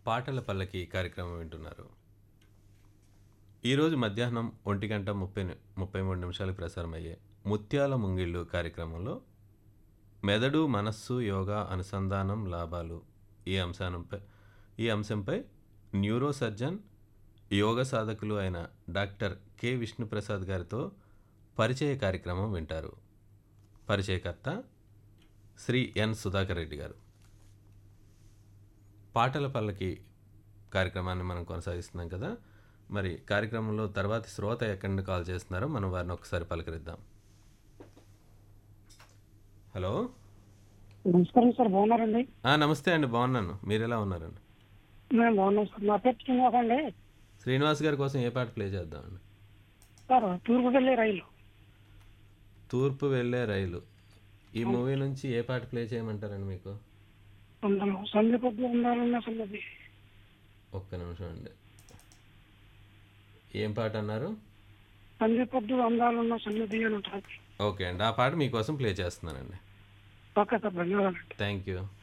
పాటల పల్లకి కార్యక్రమం వింటున్నారు ఈరోజు మధ్యాహ్నం ఒంటి గంట ముప్పై ని- ముప్పై మూడు నిమిషాలకు ప్రసారమయ్యే ముత్యాల ముంగిళ్ళు కార్యక్రమంలో మెదడు మనస్సు యోగా అనుసంధానం లాభాలు ఈ అంశానంపై ఈ అంశంపై న్యూరో సర్జన్ యోగ సాధకులు అయిన డాక్టర్ కె విష్ణుప్రసాద్ గారితో పరిచయ కార్యక్రమం వింటారు పరిచయకర్త శ్రీ ఎన్ సుధాకర్ రెడ్డి గారు పాటల పల్లకి కార్యక్రమాన్ని మనం కొనసాగిస్తున్నాం కదా మరి కార్యక్రమంలో తర్వాతి శ్రోత ఎక్కడి నుండి కాల్ చేస్తున్నారో మనం వారిని ఒకసారి పలకరిద్దాం హలో నమస్కారం సార్ బాగున్నారండి ఆ, నమస్తే అండి బాగున్నాను మీరు ఎలా ఉన్నారండి మేము బాగున్నాం సార్ నా పేరు శ్రీనివాస్ అండి శ్రీనివాస్ గారి కోసం ఏ పాట ప్లే చేద్దామండి సార్ తూర్పు వెళ్ళే రైలు తూర్పు వెళ్ళే రైలు ఈ మూవీ నుంచి ఏ పాట ప్లే చేయమంటారండి మీకు అందులో సంధి పొద్దు ఉండాలన్న సంగతి ఒక్క నిమిషం అండి ఏం పాట అన్నారు సంధి పొద్దు అందాలన్న సంగతి అని ఉంటుంది ఓకే అండి ఆ పాట మీకోసం ప్లే చేస్తున్నానండి ఓకే సార్ ధన్యవాదాలు థ్యాంక్ యూ